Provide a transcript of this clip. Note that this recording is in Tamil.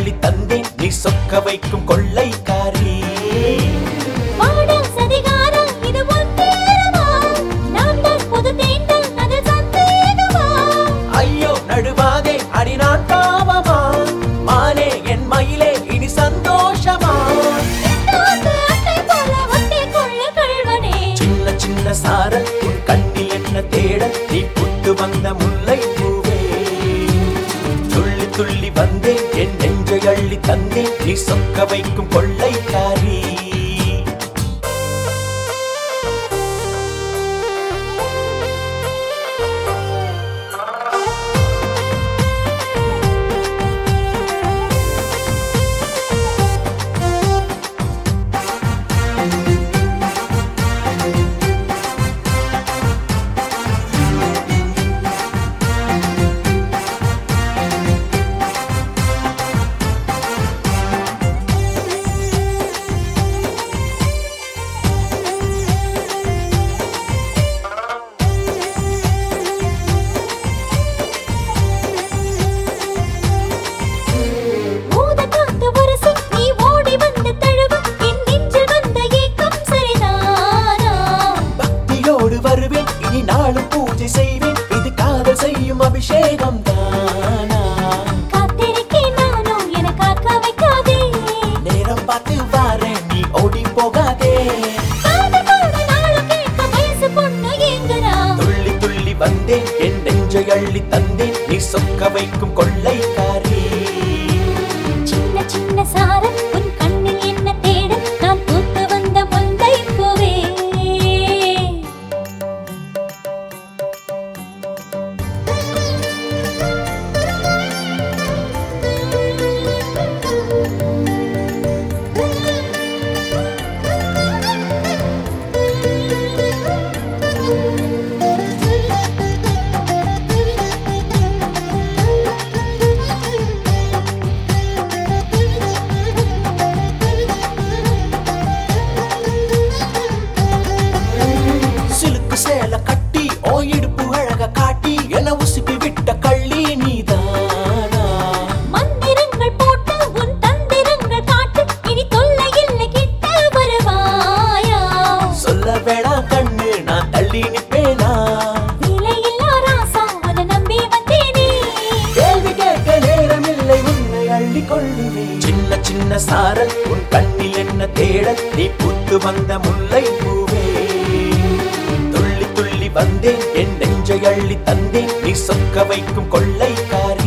அள்ளி தந்தேன் நீ சொக்க வைக்கும் கொள்ளைக்காரி வாடா சதிகாரா, இது உன் நேரமா? நான் தான் புது தேன்தான், அதில் சந்தேகமா? ஐயோ நடுவாதே அடி நான் பாவமா மானே என் மயிலே இனி சந்தோஷமா எட்டாவது அட்டை போல ஒட்டிக் கொள்ள கள்வனே. சின்ன சின்ன சாரல் உன் கண்ணில் என்ன தேட நீ புட்டு வந்த முல்லை பூவே துள்ளி துள்ளி வந்தேன் என் நெஞ்சை அள்ளி தந்தேன் நீ சொக்க வைக்கும் கொள்ளைக்காரி ஊதக் காத்து உரசி, நீ ஓடி வந்து தழுவ, என் நெஞ்சில் வந்த ஏக்கம் சரிதானா? பக்தியோடு வருவேன் இனி நாளும் பூஜை செய்வேன் இது காதல் செய்யும் அபிஷேகம் தானா காத்திருக்கேன் நானும், என காக்க வைக்காதே. நேரம் பார்த்து வாரேன் நீ ஓடி போகாதே காதல் பாட நாளும் கேட்க வயசு பொண்ணு ஏங்குறா. துள்ளி துள்ளி வந்தேன் என் நெஞ்சை அள்ளி தந்தேன் நீ சொக்க வைக்கும் கொள்ளைக்காரி சின்ன சின்ன சாரம் உன் கண்ணில் என்ன தேட நான் பூத்து வந்த முல்லை பூவே சிலுக்கு சேல கட்டி ஓ இடுப்பு அழக காட்டி என உசுப்பி விட்ட கள்ளி நீதானா மந்திரங்கள் போட்டு உன் தந்திரங்கள் காட்டு இனி தொல்லை இல்லை கிட்ட வருவாயா சொல்ல வேணாம் கண்ணு நான் தள்ளி நிப்பேனா விலையில்லா ராசா உன்னை நம்பி வந்தேனே கேள்வி கேட்க நேரமில்லை உன்னை அள்ளி கொள்ளுவேன் சின்ன சின்ன சாரல் உன் கண்ணில் என்ன தேட நீ புத்து வந்த முல்லை பூவே துள்ளி துள்ளி வந்தேன் என் நெஞ்சை அள்ளி தந்தேன் நீ சொக்க வைக்கும் கொள்ளைக்காரி